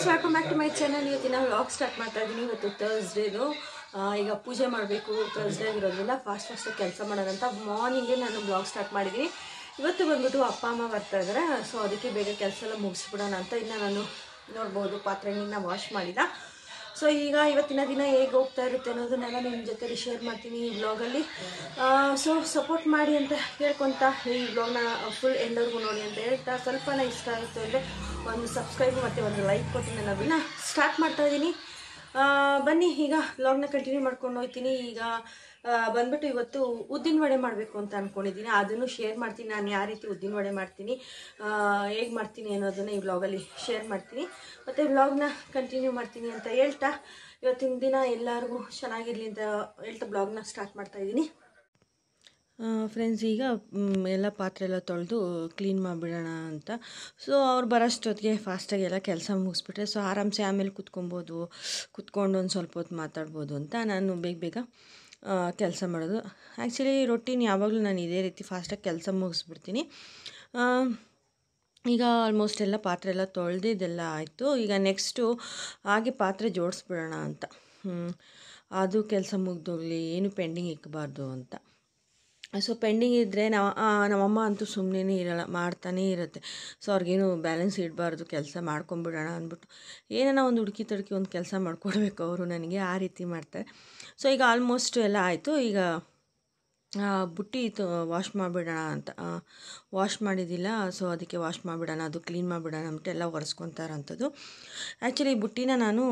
Friends welcome back to my channel ಇವತ್ತಿನ vlog start ಮಾಡ್ತಾ ಇದ್ದೀನಿ ಇವತ್ತು ತರ್ಸ್ಡೇದು ಈಗ ಪೂಜೆ ಮಾಡಬೇಕು ತರ್ಸ್ಡೇ ಇರೋದ್ರಿಂದ ಫಾಸ್ಟ್ ಫಾಸ್ಟ್ ಕೆಲಸ ಮಾಡೋಣ ಅಂತ ಮಾರ್ನಿಂಗೇ ನಾನು ಬ್ಲಾಗ್ ಸ್ಟಾರ್ಟ್ ಮಾಡಿದ್ದೀನಿ ಇವತ್ತು ಬಂದ್ಬಿಟ್ಟು ಅಪ್ಪ ಅಮ್ಮ ಬರ್ತಾ ಇದ್ದಾರೆ ಸೊ ಅದಕ್ಕೆ ಬೇಗ ಕೆಲಸ ಎಲ್ಲ ಮುಗಿಸ್ಬಿಡೋಣ ಅಂತ ಇನ್ನು ನಾನು ನೋಡ್ಬೋದು ಪಾತ್ರೆಗಳನ್ನ ವಾಶ್ ಮಾಡಿದ ಸೊ ಈಗ ಇವತ್ತಿನ ದಿನ ಹೇಗೆ ಹೋಗ್ತಾ ಇರುತ್ತೆ ಅನ್ನೋದನ್ನೆಲ್ಲ ನಿಮ್ಮ ಜೊತೆ ಶೇರ್ ಮಾಡ್ತೀನಿ ಈ ಬ್ಲಾಗಲ್ಲಿ ಸೊ ಸಪೋರ್ಟ್ ಮಾಡಿ ಅಂತ ಹೇಳ್ಕೊತ ಈ ಬ್ಲಾಗ್ನ ಫುಲ್ ಎಂಡವ್ರಿಗೂ ನೋಡಿ ಅಂತ ಹೇಳ್ತಾ ಸ್ವಲ್ಪನೇ ಇಷ್ಟ ಆಯಿತು ಅಂದರೆ ಒಂದು ಸಬ್ಸ್ಕ್ರೈಬ್ ಮತ್ತು ಒಂದು ಲೈಕ್ ಕೊಟ್ಟು ನಾನು ಅದನ್ನು ಸ್ಟಾರ್ಟ್ ಮಾಡ್ತಾ ಇದ್ದೀನಿ ಆ, ಬನ್ನಿ ಈಗ ಬ್ಲಾಗ್ನ ಕಂಟಿನ್ಯೂ ಮಾಡ್ಕೊಂಡು ಹೋಗ್ತೀನಿ ಈಗ ಆ, ಬಂದ್ಬಿಟ್ಟು ಇವತ್ತು ಉದ್ದಿನ ವಡೆ ಮಾಡಬೇಕು ಅಂತ ಅಂದ್ಕೊಂಡಿದ್ದೀನಿ ಅದನ್ನು ಶೇರ್ ಮಾಡ್ತೀನಿ ನಾನು ಯಾವ ರೀತಿ ಉದ್ದಿನ ವಡೆ ಮಾಡ್ತೀನಿ ಹೇಗೆ ಮಾಡ್ತೀನಿ ಅನ್ನೋದನ್ನು ಈ ಬ್ಲಾಗಲ್ಲಿ ಶೇರ್ ಮಾಡ್ತೀನಿ ಮತ್ತು ಬ್ಲಾಗ್ನ ಕಂಟಿನ್ಯೂ ಮಾಡ್ತೀನಿ ಅಂತ ಹೇಳ್ತಾ ಇವತ್ತಿನ ದಿನ ಎಲ್ಲರಿಗೂ ಚೆನ್ನಾಗಿರಲಿ ಅಂತ ಹೇಳ್ತಾ ಬ್ಲಾಗ್ನ ಸ್ಟಾರ್ಟ್ ಮಾಡ್ತಾ ಇದ್ದೀನಿ ಫ್ರೆಂಡ್ಸ್ ಈಗ ಮ್, ಎಲ್ಲ ಪಾತ್ರೆ ಎಲ್ಲ ತೊಳೆದು ಕ್ಲೀನ್ ಮಾಡಿಬಿಡೋಣ ಅಂತ ಸೊ ಅವ್ರು ಬರೋಷ್ಟೊತ್ತಿಗೆ ಫಾಸ್ಟಾಗಿ ಎಲ್ಲ ಕೆಲಸ ಮುಗಿಸ್ಬಿಟ್ರೆ ಸೊ ಆರಾಮ್ಸೆ ಆಮೇಲೆ ಕುತ್ಕೊಬೋದು ಕುತ್ಕೊಂಡು ಒಂದು ಸ್ವಲ್ಪ ಹೊತ್ತು ಮಾತಾಡ್ಬೋದು ಅಂತ ನಾನು ಬೇಗ ಬೇಗ ಕೆಲಸ ಮಾಡೋದು ಆ್ಯಕ್ಚುಲಿ ರೊಟೀನ್ ಯಾವಾಗಲೂ ನಾನು ಇದೇ ರೀತಿ ಫಾಸ್ಟಾಗಿ ಕೆಲಸ ಮುಗಿಸ್ಬಿಡ್ತೀನಿ ಆ, ಈಗ ಆಲ್ಮೋಸ್ಟ್ ಎಲ್ಲ ಪಾತ್ರೆ ಎಲ್ಲ ತೊಳೆದಿದ್ದೆಲ್ಲ ಆಯಿತು ಈಗ ನೆಕ್ಸ್ಟು ಹಾಗೆ ಪಾತ್ರೆ ಜೋಡಿಸ್ಬಿಡೋಣ ಅಂತ ಹ್ಮ್. ಅದು ಕೆಲಸ ಮುಗ್ದೋಗ್ಲಿ ಏನು ಪೆಂಡಿಂಗ್ ಇಕ್ಕಬಾರ್ದು ಅಂತ ಸೊ ಪೆಂಡಿಂಗ್ ಇದ್ದರೆ ನಾವು ನಮ್ಮಮ್ಮ ಅಂತೂ ಸುಮ್ಮನೆ ಇರಲ್ಲ ಮಾಡ್ತಾನೇ ಇರುತ್ತೆ ಸೊ ಅವ್ರಿಗೇನು ಬ್ಯಾಲೆನ್ಸ್ ಇಡಬಾರ್ದು ಕೆಲಸ ಮಾಡ್ಕೊಂಬಿಡೋಣ ಅಂದ್ಬಿಟ್ಟು ಏನಾನ ಒಂದು ಹುಡುಕಿ ತಡುಕಿ ಒಂದು ಕೆಲಸ ಮಾಡ್ಕೊಡ್ಬೇಕು ಅವರು ನನಗೆ ಆ ರೀತಿ ಮಾಡ್ತಾರೆ ಸೊ ಈಗ ಆಲ್ಮೋಸ್ಟ್ ಎಲ್ಲ ಆಯಿತು ಈಗ ಆ, ಬುಟ್ಟಿ ವಾಶ್ ಮಾಡಿಬಿಡೋಣ ಅಂತ ವಾಶ್ ಮಾಡಿದ್ದಿಲ್ಲ ಸೊ ಅದಕ್ಕೆ ವಾಶ್ ಮಾಡಿಬಿಡೋಣ ಅದು ಕ್ಲೀನ್ ಮಾಡಿಬಿಡೋಣ ಅಂದ್ಬಿಟ್ಟು ಎಲ್ಲ ಒರೆಸ್ಕೊತಾರಂಥದ್ದು ಆ್ಯಕ್ಚುಲಿ ಈ ಬುಟ್ಟಿನ ನಾನು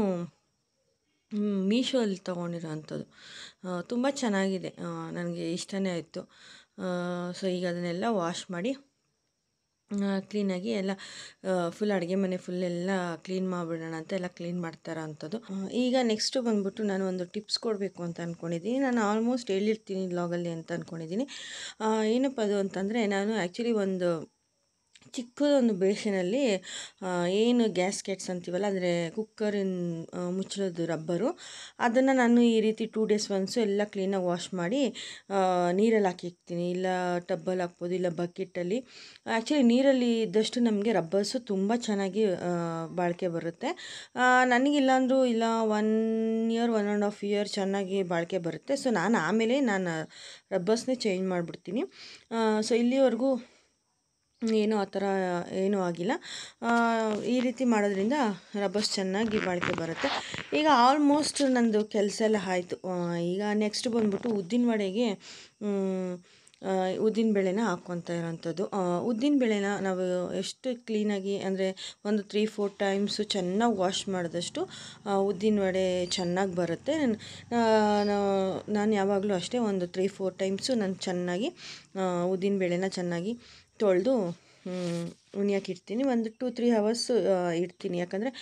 ಮೀಶೋಲ್ಲಿ ತೊಗೊಂಡಿರೋ ಅಂಥದ್ದು ತುಂಬ ಚೆನ್ನಾಗಿದೆ ನನಗೆ ಇಷ್ಟನೇ ಆಯಿತು ಸೊ ಈಗ ಅದನ್ನೆಲ್ಲ ವಾಶ್ ಮಾಡಿ ಕ್ಲೀನಾಗಿ ಎಲ್ಲ ಫುಲ್ ಅಡುಗೆ ಮನೆ ಫುಲ್ ಎಲ್ಲ ಕ್ಲೀನ್ ಮಾಡಿಬಿಡೋಣ ಅಂತ ಎಲ್ಲ ಕ್ಲೀನ್ ಮಾಡ್ತಾರ ಅಂಥದ್ದು ಆ, ಈಗ ನೆಕ್ಸ್ಟು ಬಂದ್ಬಿಟ್ಟು ನಾನು ಒಂದು ಟಿಪ್ಸ್ ಕೊಡಬೇಕು ಅಂತ ಅಂದ್ಕೊಂಡಿದ್ದೀನಿ ನಾನು ಆಲ್ಮೋಸ್ಟ್ ಹೇಳಿರ್ತೀನಿ ಬ್ಲಾಗಲ್ಲಿ ಅಂತ ಅಂದ್ಕೊಂಡಿದ್ದೀನಿ ಆ, ಏನಪ್ಪ ಅದು ಅಂತಂದರೆ ನಾನು ಆ್ಯಕ್ಚುಲಿ ಒಂದು ಚಿಕ್ಕದೊಂದು ಬೇಷನಲ್ಲಿ ಆ, ಏನು ಗ್ಯಾಸ್ಕೆಟ್ಸ್ ಅಂತೀವಲ್ಲ ಅಂದರೆ ಕುಕ್ಕರಿನ ಮುಚ್ಚಳೋದು ರಬ್ಬರು ಅದನ್ನು ನಾನು ಈ ರೀತಿ ಟೂ ಡೇಸ್ ಒನ್ಸು ಎಲ್ಲ ಕ್ಲೀನಾಗಿ ವಾಶ್ ಮಾಡಿ ಆ, ನೀರಲ್ಲಿ ಹಾಕಿರ್ತೀನಿ ಇಲ್ಲ ಟಬ್ಬಲ್ಲಿ ಹಾಕ್ಬೋದು ಇಲ್ಲ ಬಕೆಟಲ್ಲಿ ಆ್ಯಕ್ಚುಲಿ ನೀರಲ್ಲಿ ಇದ್ದಷ್ಟು ನಮಗೆ ರಬ್ಬರ್ಸು ತುಂಬ ಚೆನ್ನಾಗಿ ಆ, ಬಾಳಿಕೆ ಬರುತ್ತೆ ಆ, ನನಗಿಲ್ಲಾಂದ್ರೂ ಇಲ್ಲ one year one and half year ಚೆನ್ನಾಗಿ ಬಾಳಿಕೆ ಬರುತ್ತೆ ಸೊ ನಾನು ಆಮೇಲೆ ನಾನು ರಬ್ಬರ್ಸ್ನೇ ಚೇಂಜ್ ಮಾಡಿಬಿಡ್ತೀನಿ ಸೊ ಇಲ್ಲಿವರೆಗೂ ಏನೂ ಆ ಥರ ಏನೂ ಆಗಿಲ್ಲ ಆ, ಈ ರೀತಿ ಮಾಡೋದ್ರಿಂದ ರಬ್ಬರ್ಸ್ ಚೆನ್ನಾಗಿ ಬಾಳಿಕೆ ಬರುತ್ತೆ ಈಗ ಆಲ್ಮೋಸ್ಟ್ ನಂದು ಕೆಲಸ ಎಲ್ಲ ಆಯಿತು ಈಗ ನೆಕ್ಸ್ಟ್ ಬಂದ್ಬಿಟ್ಟು ಉದ್ದಿನ ವಡೆಗೆ ಮ್, ಆ, ಉದ್ದಿನ ಬೇಳೆನ ಹಾಕ್ಕೊತಾ ಇರೋಂಥದ್ದು ಉದ್ದಿನ ಬೇಳೆನ ನಾವು ಎಷ್ಟು ಕ್ಲೀನಾಗಿ ಅಂದರೆ ಒಂದು ತ್ರೀ ಫೋರ್ ಟೈಮ್ಸು ಚೆನ್ನಾಗಿ ವಾಶ್ ಮಾಡಿದಷ್ಟು ಆ, ಉದ್ದಿನ ವಡೆ ಚೆನ್ನಾಗಿ ಬರುತ್ತೆ ನಾನು ಯಾವಾಗಲೂ ಅಷ್ಟೇ ಒಂದು ತ್ರೀ ಫೋರ್ ಟೈಮ್ಸು ನಾನು ಚೆನ್ನಾಗಿ ಆ, ಉದ್ದಿನ ಬೇಳೆನ ಚೆನ್ನಾಗಿ ತೊಳೆದು ಉಣಿಯೋಕೆ ಇಡ್ತೀನಿ ಒಂದು ಟೂ ತ್ರೀ ಅವರ್ಸ್ ಇಡ್ತೀನಿ ಯಾಕಂದರೆ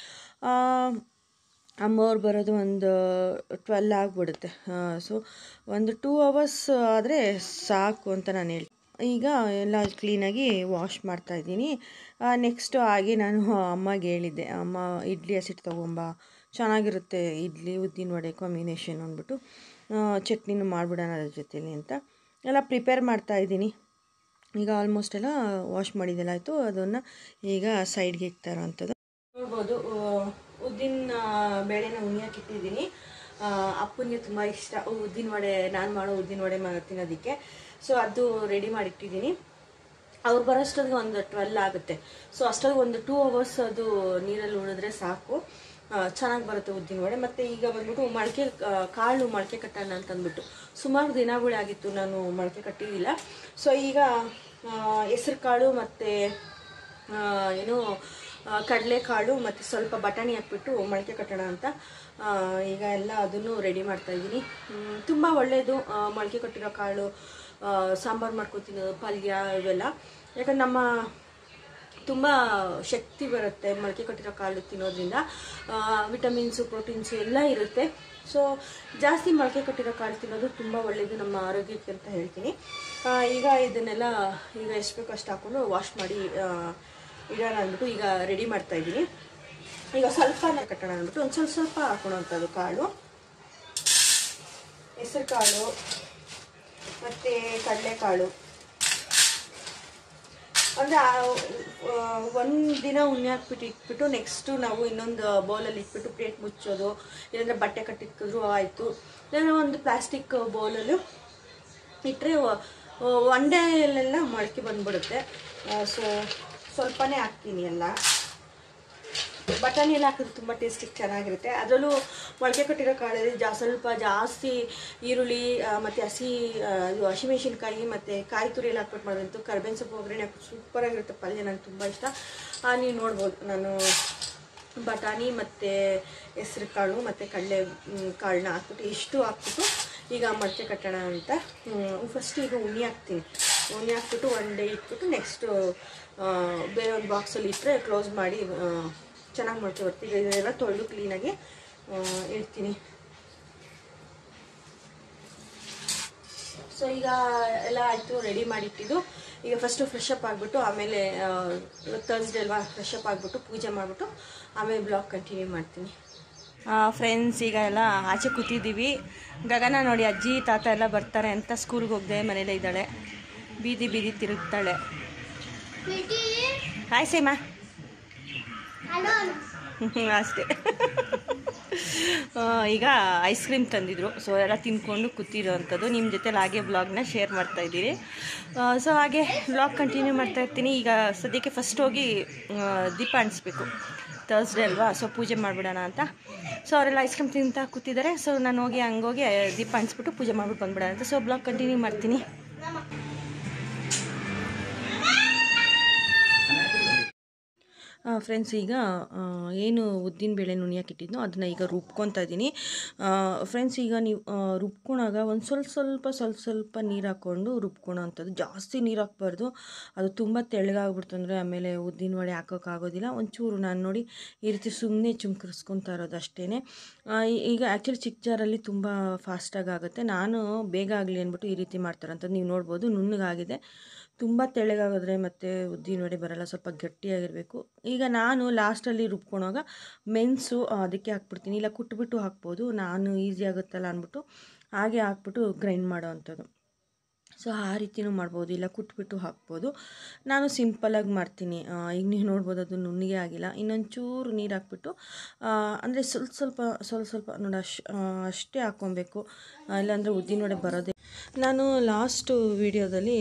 ಅಮ್ಮವ್ರು ಬರೋದು ಒಂದು ಟ್ವೆಲ್ ಆಗಿಬಿಡುತ್ತೆ ಸೊ ಒಂದು ಟೂ ಅವರ್ಸ್ ಆದರೆ ಸಾಕು ಅಂತ ನಾನು ಹೇಳ್ತೀನಿ ಈಗ ಎಲ್ಲ ಕ್ಲೀನಾಗಿ ವಾಶ್ ಮಾಡ್ತಾಯಿದ್ದೀನಿ ನೆಕ್ಸ್ಟು ಹಾಗೆ ನಾನು ಅಮ್ಮಗೆ ಹೇಳಿದ್ದೆ ಅಮ್ಮ ಇಡ್ಲಿ ಹಸಿಟ್ಟು ತೊಗೊಂಬ ಚೆನ್ನಾಗಿರುತ್ತೆ ಇಡ್ಲಿ ಉದ್ದಿನ ವಡೆ ಕಾಂಬಿನೇಷನ್ ಅಂದ್ಬಿಟ್ಟು ಆ, ಚಟ್ನಿನೂ ಮಾಡಿಬಿಡೋಣ ಅದ್ರ ಜೊತೆಲಿ ಅಂತ ಎಲ್ಲ ಪ್ರಿಪೇರ್ ಮಾಡ್ತಾಯಿದ್ದೀನಿ ಈಗ ಆಲ್ಮೋಸ್ಟ್ ಎಲ್ಲ ವಾಶ್ ಮಾಡಿದ್ದೆಲ್ಲ ಆಯಿತು ಅದನ್ನು ಈಗ ಸೈಡ್ಗೆ ಇಕ್ತಾರೋ ಅಂಥದ್ದು ನೋಡ್ಬೋದು ಉದ್ದಿನ ಬೇಳೆನ ಉಣಿಯಕ್ಕೆ ಇಟ್ಟಿದ್ದೀನಿ ಅಪ್ಪನಿಗೆ ತುಂಬ ಇಷ್ಟ ಉದ್ದಿನ ವಡೆ ನಾನು ಮಾಡೋ ಉದ್ದಿನ ವಡೆ ಮಾ ತಿನ್ನೋದಕ್ಕೆ ಸೊ ಅದು ರೆಡಿ ಮಾಡಿಟ್ಟಿದ್ದೀನಿ ಅವ್ರು ಬರೋಷ್ಟೊತ್ತಿಗೆ ಒಂದು ಟ್ವೆಲ್ ಆಗುತ್ತೆ ಸೊ ಅಷ್ಟೊತ್ತಿಗೆ ಒಂದು ಟೂ ಅವರ್ಸ್ ಅದು ನೀರಲ್ಲಿ ಉಳಿದ್ರೆ ಸಾಕು ಚೆನ್ನಾಗಿ ಬರುತ್ತೆ ಉದ್ದಿನ ವಡೆ ಮತ್ತು ಈಗ ಬಂದ್ಬಿಟ್ಟು ಮೊಳಕೆ ಆ, ಕಾಳು ಮೊಳಕೆ ಕಟ್ಟೋಣ ಅಂತ ಅಂದ್ಬಿಟ್ಟು ಸುಮಾರು ದಿನಗಳಾಗಿತ್ತು ನಾನು ಮೊಳಕೆ ಕಟ್ಟಿದ್ದಿಲ್ಲ ಸೊ ಈಗ ಹೆಸರು ಕಾಳು ಮತ್ತು ಏನು ಕಡಲೆಕಾಳು ಮತ್ತು ಸ್ವಲ್ಪ ಬಟಾಣಿ ಹಾಕ್ಬಿಟ್ಟು ಮೊಳಕೆ ಕಟ್ಟೋಣ ಅಂತ ಆ, ಈಗ ಎಲ್ಲ ಅದನ್ನು ರೆಡಿ ಮಾಡ್ತಾ ಇದ್ದೀನಿ ತುಂಬ ಒಳ್ಳೆಯದು ಮೊಳಕೆ ಕಟ್ಟಿರೋ ಕಾಳು ಆ, ಸಾಂಬಾರು ಮಾಡ್ಕೊತೀನಿ ಪಲ್ಯ ಇವೆಲ್ಲ ಯಾಕಂದ್ರೆ ನಮ್ಮ ತುಂಬ ಶಕ್ತಿ ಬರುತ್ತೆ ಮೊಳಕೆ ಕಟ್ಟಿರೋ ಕಾಳು ತಿನ್ನೋದ್ರಿಂದ ವಿಟಮಿನ್ಸು ಪ್ರೋಟೀನ್ಸು ಎಲ್ಲ ಇರುತ್ತೆ ಸೊ ಜಾಸ್ತಿ ಮೊಳಕೆ ಕಟ್ಟಿರೋ ಕಾಳು ತಿನ್ನೋದು ತುಂಬ ಒಳ್ಳೆಯದು ನಮ್ಮ ಆರೋಗ್ಯಕ್ಕೆ ಅಂತ ಹೇಳ್ತೀನಿ ಆ, ಈಗ ಇದನ್ನೆಲ್ಲ ಈಗ ಎಷ್ಟು ಬೇಕೋ ಅಷ್ಟು ಹಾಕ್ಕೊಂಡು ವಾಶ್ ಮಾಡಿ ಆ, ಇಡೋಣ ಅಂದ್ಬಿಟ್ಟು ಈಗ ರೆಡಿ ಮಾಡ್ತಾ ಇದ್ದೀನಿ ಈಗ ಸ್ವಲ್ಪ ಕಟ್ಟೋಣ ಅಂದ್ಬಿಟ್ಟು ಒಂದು ಸ್ವಲ್ಪ ಸ್ವಲ್ಪ ಹಾಕೊಳ್ಳೋವಂಥದ್ದು ಕಾಳು ಹೆಸರು ಕಾಳು ಮತ್ತು ಕಡಲೆಕಾಳು ಅಂದರೆ ಒಂದು ದಿನ ಉಣ್ಣೆ ಹಾಕ್ಬಿಟ್ಟು ಇಟ್ಬಿಟ್ಟು ನೆಕ್ಸ್ಟು ನಾವು ಇನ್ನೊಂದು ಬೌಲಲ್ಲಿ ಇಟ್ಬಿಟ್ಟು ಪ್ಲೇಟ್ ಮುಚ್ಚೋದು ಇಲ್ಲಾಂದರೆ ಬಟ್ಟೆ ಕಟ್ಟಿಕ್ಕಿದ್ರು ಆಯಿತು ಇಲ್ಲಾಂದರೆ ಒಂದು ಪ್ಲಾಸ್ಟಿಕ್ ಬೌಲಲ್ಲಿ ಇಟ್ಟರೆ ಒನ್ ಡೇಲೆಲ್ಲ ಮೊಳಕೆ ಬಂದ್ಬಿಡುತ್ತೆ ಸೊ ಸ್ವಲ್ಪನೇ ಹಾಕ್ತೀನಿ ಎಲ್ಲ ಬಟಾಣಿ ಎಲ್ಲ ಹಾಕಿದ್ರೆ ತುಂಬ ಟೇಸ್ಟಿಗೆ ಚೆನ್ನಾಗಿರುತ್ತೆ ಅದರಲ್ಲೂ ಮೊಳಕೆ ಕಟ್ಟಿರೋ ಕಾಳಲ್ಲಿ ಜಾ ಸ್ವಲ್ಪ ಜಾಸ್ತಿ ಈರುಳ್ಳಿ ಆ, ಮತ್ತು ಹಸಿ ಆ, ಇದು ಹಸಿಮೆಣಸಿನ್ಕಾಯಿ ಮತ್ತು ಕಾಯಿ ತುರಿ ಎಲ್ಲ ಹಾಕ್ಬಿಟ್ಟು ಮಾಡೋದಂತೂ ಕರ್ಬೇವಿನ ಸೊಪ್ಪು ಒಗ್ಗರಣೆ ಹಾಕಿ ಸೂಪರಾಗಿರುತ್ತೆ ಪಲ್ಯ ನಂಗೆ ತುಂಬ ಇಷ್ಟ ಆ, ನೀವು ನೋಡ್ಬೋದು ನಾನು ಬಟಾಣಿ ಮತ್ತು ಹೆಸ್ರು ಕಾಳು ಮತ್ತು ಕಡಲೆ ಕಾಳನ್ನ ಹಾಕ್ಬಿಟ್ಟು ಇಷ್ಟು ಹಾಕ್ಬಿಟ್ಟು ಈಗ ಮೊಳಕೆ ಕಟ್ಟೋಣ ಅಂತ ಫಸ್ಟ್ ಈಗ ಉಣ್ಣಿ ಹಾಕ್ತೀನಿ ಉಣ್ಣಿ ಹಾಕ್ಬಿಟ್ಟು ಒನ್ ಡೇ ಇಟ್ಬಿಟ್ಟು ನೆಕ್ಸ್ಟು ಬೇರೆ ಒಂದು ಬಾಕ್ಸಲ್ಲಿ ಇಟ್ಟರೆ ಕ್ಲೋಸ್ ಮಾಡಿ ಚೆನ್ನಾಗಿ ಮೊಳಕೆ ಬರ್ತೀವಿ ಈಗ ಇದೆಲ್ಲ ತೊಳೆದು ಕ್ಲೀನಾಗಿ ಇಡ್ತೀನಿ ಸೊ ಈಗ ಎಲ್ಲ ಆಯಿತು ರೆಡಿ ಮಾಡಿಟ್ಟಿದ್ದು ಈಗ ಫಸ್ಟು ಫ್ರೆಶ್ ಅಪ್ ಆಗಿಬಿಟ್ಟು ಆಮೇಲೆ ತರ್ಸ್ಡೇ ಅಲ್ವಾ ಫ್ರೆಶ್ ಅಪ್ ಆಗಿಬಿಟ್ಟು ಪೂಜೆ ಮಾಡಿಬಿಟ್ಟು ಆಮೇಲೆ ಬ್ಲಾಗ್ ಕಂಟಿನ್ಯೂ ಮಾಡ್ತೀನಿ ಫ್ರೆಂಡ್ಸ್ ಈಗ ಎಲ್ಲ ಆಚೆ ಕೂತಿದ್ದೀವಿ ಗಗನ ನೋಡಿ ಅಜ್ಜಿ ತಾತ ಎಲ್ಲ ಬರ್ತಾರೆ ಅಂತ ಸ್ಕೂಲ್ಗೆ ಹೋಗದೆ ಮನೇಲೇ ಇದ್ದಾಳೆ ಬೀದಿ ಬೀದಿ ತಿರುಗ್ತಾಳೆ ಹಾಯ್ ಸೇಮಾ ಹ್ಮ್, ಅಷ್ಟೇ ಆ, ಈಗ ಐಸ್ ಕ್ರೀಮ್ ತಂದಿದ್ರು ಸೊ ಎಲ್ಲ ತಿನ್ಕೊಂಡು ಕೂತಿರೋ ಅಂಥದ್ದು ನಿಮ್ಮ ಜೊತೆಲಿ ಹಾಗೆ ಬ್ಲಾಗ್ನ ಶೇರ್ ಮಾಡ್ತಾ ಇದ್ದೀರಿ ಸೊ ಹಾಗೆ ಬ್ಲಾಗ್ ಕಂಟಿನ್ಯೂ ಮಾಡ್ತಾ ಇರ್ತೀನಿ ಈಗ ಸದ್ಯಕ್ಕೆ ಫಸ್ಟ್ ಹೋಗಿ ಆ, ದೀಪ ಅಂಟಿಸ್ಬೇಕು ತರ್ಸ್ಡೇ ಅಲ್ವಾ ಸೊ ಪೂಜೆ ಮಾಡಿಬಿಡೋಣ ಅಂತ ಸೊ ಅವರೆಲ್ಲ ಐಸ್ ಕ್ರೀಮ್ ತಿಂತ ಕೂತಿದ್ದಾರೆ ಸೊ ನಾನು ಹೋಗಿ ಹಂಗೋಗಿ ದೀಪ ಅಂಟಿಸ್ಬಿಟ್ಟು ಪೂಜೆ ಮಾಡ್ಬಿಟ್ಟು ಬಂದ್ಬಿಡೋಣ ಅಂತ ಸೊ ಬ್ಲಾಗ್ ಕಂಟಿನ್ಯೂ ಮಾಡ್ತೀನಿ ಫ್ರೆಂಡ್ಸ್ ಈಗ ಆ, ಏನು ಉದ್ದಿನ ಬೇಳೆ ನುಣಿಯಾಕಿಟ್ಟಿದ್ನೋ ಅದನ್ನು ಈಗ ರುಬ್ಕೊತಾ ಇದ್ದೀನಿ ಫ್ರೆಂಡ್ಸ್ ಈಗ ನೀವು ಆ, ರುಬ್ಕೊಳಾಗ ಒಂದು ಸ್ವಲ್ಪ ಸ್ವಲ್ಪ ಸ್ವಲ್ಪ ಸ್ವಲ್ಪ ನೀರು ಹಾಕ್ಕೊಂಡು ರುಬ್ಕೊಳೋ ಅಂಥದ್ದು ಜಾಸ್ತಿ ನೀರು ಹಾಕ್ಬಾರ್ದು ಅದು ತುಂಬ ತೆಳ್ಳಗಾಗ್ಬಿಡ್ತು ಅಂದರೆ ಆಮೇಲೆ ಉದ್ದಿನ ವಡೆ ಹಾಕೋಕ್ಕಾಗೋದಿಲ್ಲ ಒಂಚೂರು ನಾನು ನೋಡಿ ಈ ರೀತಿ ಸುಮ್ಮನೆ ಚುಮ್ಕರಿಸ್ಕೊತಾ ಇರೋದು ಅಷ್ಟೇ ಈಗ ಆ್ಯಕ್ಚುಲಿ ಚಿಕ್ಕ ಜಾರಲ್ಲಿ ತುಂಬ ಫಾಸ್ಟಾಗಿ ಆಗುತ್ತೆ ನಾನು ಬೇಗ ಆಗಲಿ ಅಂದ್ಬಿಟ್ಟು ಈ ರೀತಿ ಮಾಡ್ತಾರಂಥದ್ದು ನೀವು ನೋಡ್ಬೋದು ನುಣ್ಣಗಾಗಿದೆ ತುಂಬ ತೆಳ್ಳಗಾಗಿದ್ರೆ ಮತ್ತು ಉದ್ದಿನ ವಡೆ ಬರಲ್ಲ ಸ್ವಲ್ಪ ಗಟ್ಟಿಯಾಗಿರಬೇಕು ಈಗ ನಾನು ಲಾಸ್ಟಲ್ಲಿ ರುಬ್ಕೊಳಾಗ ಮೆಣಸು ಅದಕ್ಕೆ ಹಾಕ್ಬಿಡ್ತೀನಿ ಇಲ್ಲ ಕುಟ್ಬಿಟ್ಟು ಹಾಕ್ಬೋದು ನಾನು ಈಸಿ ಆಗುತ್ತಲ್ಲ ಅಂದ್ಬಿಟ್ಟು ಹಾಗೆ ಹಾಕ್ಬಿಟ್ಟು ಗ್ರೈಂಡ್ ಮಾಡೋ ಅಂಥದ್ದು ಸೊ ಆ ರೀತಿನೂ ಮಾಡ್ಬೋದು ಇಲ್ಲ ಕುಟ್ಬಿಟ್ಟು ಹಾಕ್ಬೋದು ನಾನು ಸಿಂಪಲಾಗಿ ಮಾಡ್ತೀನಿ ಆ, ಈಗ ನೀವು ನೋಡ್ಬೋದು ಅದು ನುಣ್ಣಗೆ ಆಗಿಲ್ಲ ಇನ್ನೊಂಚೂರು ನೀರು ಹಾಕ್ಬಿಟ್ಟು ಅಂದರೆ ಸ್ವಲ್ಪ ಸ್ವಲ್ಪ ಸ್ವಲ್ಪ ಸ್ವಲ್ಪ ನೋಡಿ ಅಶ್ ಆ, ಅಷ್ಟೇ ಹಾಕ್ಕೊಬೇಕು ಆ, ಇಲ್ಲಾಂದರೆ ಉದ್ದಿನ ವಡೆ ಬರೋದೇ ನಾನು ಲಾಸ್ಟು ವಿಡಿಯೋದಲ್ಲಿ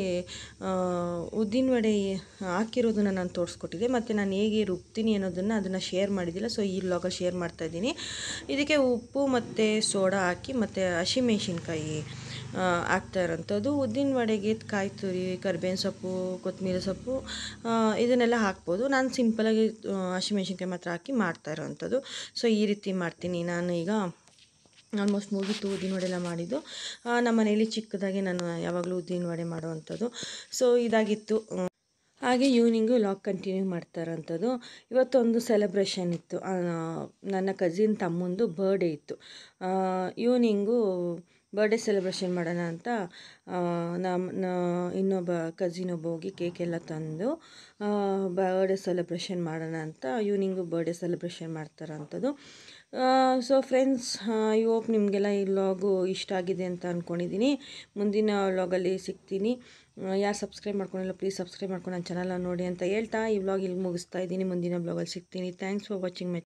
ಉದ್ದಿನ ವಡೆ ಹಾಕಿರೋದನ್ನು ನಾನು ತೋರಿಸ್ಕೊಟ್ಟಿದ್ದೆ ಮತ್ತು ನಾನು ಹೇಗೆ ರುಬ್ತೀನಿ ಅನ್ನೋದನ್ನು ಅದನ್ನು ಶೇರ್ ಮಾಡಿದ್ದಿಲ್ಲ ಸೊ ಈ ವ್ಲಾಗಲ್ಲಿ ಶೇರ್ ಮಾಡ್ತಾಯಿದ್ದೀನಿ ಇದಕ್ಕೆ ಉಪ್ಪು ಮತ್ತು ಸೋಡಾ ಹಾಕಿ ಮತ್ತು ಹಸಿಮೆಣ್ಸಿನ್ಕಾಯಿ ಆ, ಹಾಕ್ತಾ ಇರೋಂಥದ್ದು ಉದ್ದಿನ ವಡೆಗೆ ಕಾಯಿ ತುರಿ ಕರಿಬೇವಿನ ಸೊಪ್ಪು ಕೊತ್ತಂಬರಿ ಸೊಪ್ಪು ಆ, ಇದನ್ನೆಲ್ಲ ಹಾಕ್ಬೋದು ನಾನು ಸಿಂಪಲಾಗಿ ಹಸಿಮೆಣ್ಸಿನ್ಕಾಯಿ ಮಾತ್ರ ಹಾಕಿ ಮಾಡ್ತಾ ಇರೋವಂಥದ್ದು ಸೊ ಈ ರೀತಿ ಮಾಡ್ತೀನಿ ನಾನು ಈಗ ಆಲ್ಮೋಸ್ಟ್ ಮುಗಿತು ಉದ್ದಿನ ವಡೆ ಎಲ್ಲ ಮಾಡಿದ್ದು ಆ, ನಮ್ಮ ಮನೇಲಿ ಚಿಕ್ಕದಾಗಿ ನಾನು ಯಾವಾಗಲೂ ಉದ್ದಿನ ವಡೆ ಮಾಡುವಂಥದ್ದು ಸೊ ಇದಾಗಿತ್ತು ಆ, ಹಾಗೆ ಈವ್ನಿಂಗು ಲಾಗ್ ಕಂಟಿನ್ಯೂ ಮಾಡ್ತಾ ಇರೋಂಥದ್ದು ಇವತ್ತೊಂದು ಸೆಲೆಬ್ರೇಷನ್ ಇತ್ತು ಆ, ನನ್ನ ಕಸಿನ್ ತಮ್ಮಂದು ಬರ್ಡೇ ಇತ್ತು ಈವ್ನಿಂಗು ಬರ್ಡೇ ಸೆಲೆಬ್ರೇಷನ್ ಮಾಡೋಣ ಅಂತ ಆ, ನಮ್ಮ ನ- ಇನ್ನೊಬ್ಬ ಕಸಿನ್ ಒಬ್ಬ ಹೋಗಿ ಕೇಕ್ ಎಲ್ಲ ತಂದು ಬರ್ಡೇ ಸೆಲೆಬ್ರೇಷನ್ ಮಾಡೋಣ ಅಂತ ಈವ್ನಿಂಗು ಬರ್ಡೇ ಸೆಲೆಬ್ರೇಷನ್ ಮಾಡ್ತಾರಂಥದ್ದು ಸೊ ಫ್ರೆಂಡ್ಸ್ ಐ ಹೋಪ್ ನಿಮಗೆಲ್ಲ ಈ ವ್ಲಾಗು ಇಷ್ಟ ಆಗಿದೆ ಅಂತ ಅಂದ್ಕೊಂಡಿದ್ದೀನಿ ಮುಂದಿನ ವ್ಲಾಗಲ್ಲಿ ಸಿಗ್ತೀನಿ ಯಾರು ಸಬ್ಸ್ಕ್ರೈಬ್ ಮಾಡ್ಕೊಂಡಿಲ್ಲ ಪ್ಲೀಸ್ ಸಬ್ಸ್ಕ್ರೈಬ್ ಮಾಡ್ಕೊಂಡು ನನ್ನ ಚಾನಲ್ನ ನೋಡಿ ಅಂತ ಹೇಳ್ತಾ ಈ ವ್ಲಾಗ್ ಇಲ್ಲಿ ಮುಗಿಸ್ತಾ ಇದ್ದೀನಿ ಮುಂದಿನ ವ್ಲಾಗಲ್ಲಿ ಸಿಗ್ತೀನಿ ಥ್ಯಾಂಕ್ಸ್ ಫಾರ್ ವಾಚಿಂಗ್ ಮೈ